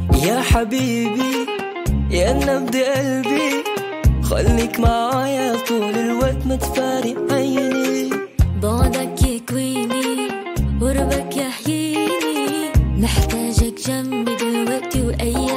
يا حبيبي يا نبض قلبي خليك معايا طول الوقت ما تفارق عيني بعدك يكويني قربك يحييني محتاجك جنبي دلوقتي وأي